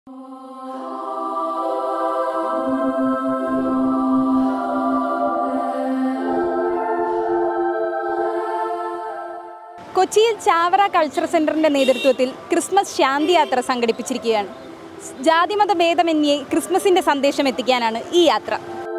കൊച്ചിയിൽ ചാവറ കൾച്ചർ സെന്ററിന്റെ നേതൃത്വത്തിൽ ക്രിസ്മസ് ശാന്തി യാത്ര സംഘടിപ്പിച്ചിരിക്കുകയാണ് ജാതിമത ഭേദമന്യേ ക്രിസ്മസിന്റെ സന്ദേശം എത്തിക്കാനാണ് ഈ യാത്ര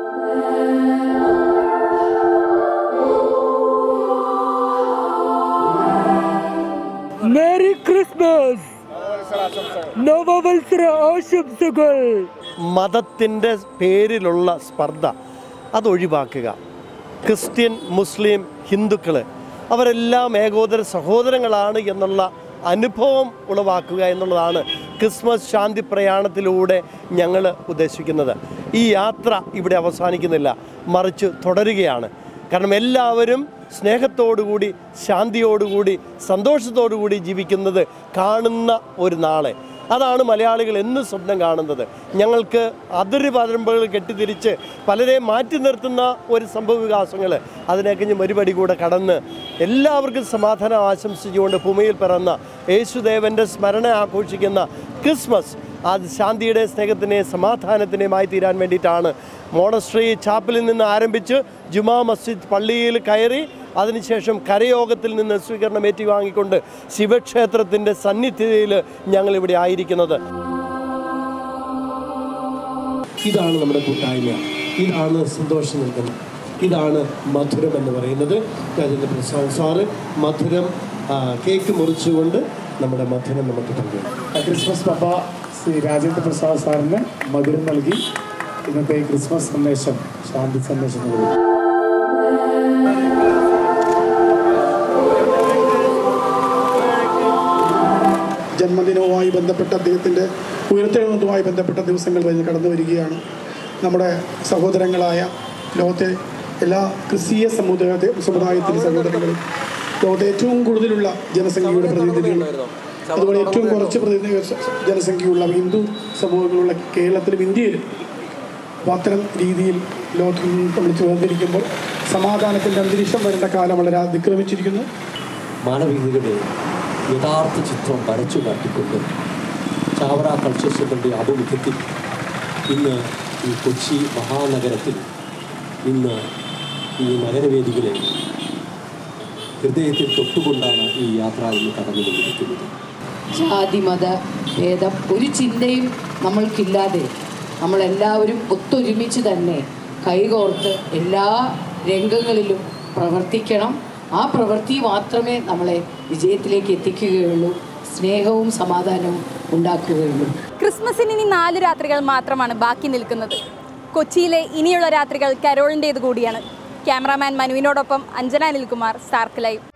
മേരി ക്രിസ്മസ് നവവത്സര ആശംസകൾ മതത്തിൻ്റെ പേരിലുള്ള സ്പർദ്ധ അതൊഴിവാക്കുക ക്രിസ്ത്യൻ മുസ്ലിം ഹിന്ദുക്കൾ അവരെല്ലാം ഏകോദര സഹോദരങ്ങളാണ് എന്നുള്ള അനുഭവം ഉളവാക്കുക എന്നുള്ളതാണ് ക്രിസ്മസ് ശാന്തി പ്രയാണത്തിലൂടെ ഞങ്ങൾ ഉദ്ദേശിക്കുന്നത് ഈ യാത്ര ഇവിടെ അവസാനിക്കുന്നില്ല മറിച്ച് തുടരുകയാണ് കാരണം എല്ലാവരും സ്നേഹത്തോടുകൂടി ശാന്തിയോടുകൂടി സന്തോഷത്തോടുകൂടി ജീവിക്കുന്നത് കാണുന്ന ഒരു നാളെ അതാണ് മലയാളികൾ എന്നും സ്വപ്നം കാണുന്നത് ഞങ്ങൾക്ക് അതിര് പരമ്പകൾ കെട്ടിത്തിരിച്ച് പലരെയും മാറ്റി നിർത്തുന്ന ഒരു സംഭവ വികാസങ്ങൾ അതിനെ മറുപടി കൂടെ കടന്ന് എല്ലാവർക്കും സമാധാനം ആശംസിച്ചുകൊണ്ട് ഭൂമിയിൽ പിറന്ന യേശുദേവൻ്റെ സ്മരണ ആഘോഷിക്കുന്ന ക്രിസ്മസ് അത് ശാന്തിയുടെ സ്നേഹത്തിൻ്റെയും സമാധാനത്തിൻ്റെയുമായി തീരാൻ വേണ്ടിയിട്ടാണ് മോണസ്ട്രി ചാപ്പലിൽ നിന്ന് ആരംഭിച്ച് ജുമാ മസ്ജിദ് പള്ളിയിൽ കയറി അതിനുശേഷം കരയോഗത്തിൽ നിന്ന് സ്വീകരണം ഏറ്റുവാങ്ങിക്കൊണ്ട് ശിവക്ഷേത്രത്തിൻ്റെ സന്നിധിയിൽ ഞങ്ങളിവിടെ ആയിരിക്കുന്നത് ഇതാണ് നമ്മുടെ കൂട്ടായ്മ ഇതാണ് സന്തോഷം നൽകുന്നത് ഇതാണ് മധുരം എന്ന് പറയുന്നത് രാജേന്ദ്ര പ്രസാദ് സാറ് മധുരം ആ, കേക്ക് മുറിച്ചുകൊണ്ട് നമ്മുടെ മധുരം നമുക്ക് പങ്കുവയ്ക്കും ക്രിസ്മസ് പപ്പ ശ്രീ രാജേന്ദ്ര പ്രസാദ് സാറിന് മധുരം നൽകി ഇന്നത്തെ ഈ ക്രിസ്മസ് സന്ദേശം ശാന്തി സന്ദേശം നൽകി ജന്മദിനവുമായി ബന്ധപ്പെട്ട അദ്ദേഹത്തിൻ്റെ ഉയർത്തെഴുന്നതുമായി ബന്ധപ്പെട്ട ദിവസങ്ങൾ കഴിഞ്ഞ് കടന്നു വരികയാണ് നമ്മുടെ സഹോദരങ്ങളായ ലോകത്തെ എല്ലാ ക്രിസ്തീയ സമുദായ സമുദായത്തിലെ സഹോദരങ്ങളും ലോകത്തെ ഏറ്റവും കൂടുതലുള്ള ജനസംഖ്യയുടെ പ്രതിനിധികൾ അതുപോലെ ഏറ്റവും കുറച്ച് പ്രതിനിധി ജനസംഖ്യയുള്ള ഹിന്ദു സമൂഹങ്ങളുള്ള കേരളത്തിലും ഇന്ത്യയിലും അപ്പോൾ അത്തരം രീതിയിൽ ലോകത്തിൽ നിന്ന് നമ്മൾ ചേർന്നിരിക്കുമ്പോൾ സമാധാനത്തിൻ്റെ അന്തരീക്ഷം വരേണ്ട കാലം വളരെ അതിക്രമിച്ചിരിക്കുന്നു മാനവികതയുടെ യഥാർത്ഥ ചിത്രം വരച്ചു കാട്ടിക്കൊണ്ട് ചാവറ കൾച്ചർ സെൻ്ററിൻ്റെ ആഭിമുഖ്യത്തിൽ ഇന്ന് ഈ കൊച്ചി മഹാനഗരത്തിൽ ഇന്ന് ഈ നഗരവേദികളെ ഹൃദയത്തിൽ തൊട്ടുകൊണ്ടാണ് ഈ യാത്ര ഇന്ന് കടന്നുകൊണ്ടിരിക്കുന്നത് ജാതി മത ഭേദം ഒരു ചിന്തയും നമ്മൾക്കില്ലാതെ നമ്മളെല്ലാവരും ഒത്തൊരുമിച്ച് തന്നെ കൈകോർത്ത് എല്ലാ രംഗങ്ങളിലും പ്രവർത്തിക്കണം ആ പ്രവൃത്തി മാത്രമേ നമ്മളെ വിജയത്തിലേക്ക് എത്തിക്കുകയുള്ളൂ സ്നേഹവും സമാധാനവും ഉണ്ടാക്കുകയുള്ളൂ ക്രിസ്മസിന് ഇനി നാല് രാത്രികൾ മാത്രമാണ് ബാക്കി നിൽക്കുന്നത് കൊച്ചിയിലെ ഇനിയുള്ള രാത്രികൾ കരോളിൻ്റേത് കൂടിയാണ് ക്യാമറാമാൻ മനുവിനോടൊപ്പം അഞ്ജന അനിൽകുമാർ സ്റ്റാർക്ക് ലൈവ്